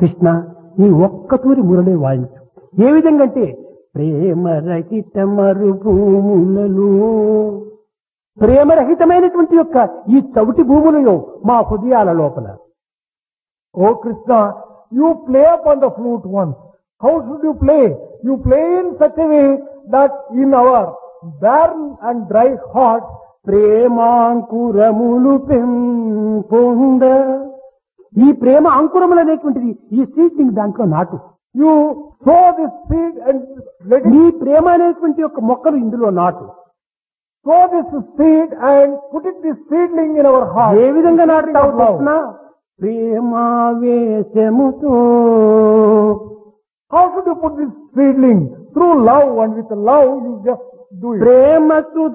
కృష్ణ నీ ఒక్కతూరి మురళి వాయించు ఏ విధంగా అంటే ప్రేమరహిత మరుభూములలో ప్రేమరహితమైనటువంటి యొక్క ఈ చవిటి భూములలో మా హృదయాల లోపల Oh Krishna, you play upon the flute once. How should you play? You play in such a way that in our barren and dry hearts, ప్రేమాంకురములు పెంపొంద ఈ ప్రేమ అంకురములు అనేటువంటిది ఈ సీడ్లింగ్ దాంట్లో నాటు you sow this seed and let it ఈ ప్రేమ అనేటువంటి యొక్క మొక్కలు ఇందులో నాటు sow this seed and put it this seedling in our heart. ఏ విధంగా నాటుతావు Seedling of Krishna love. ప్రేమావేశముతో How should you put this seedling? Through love and with love you just do it. ప్రేమకు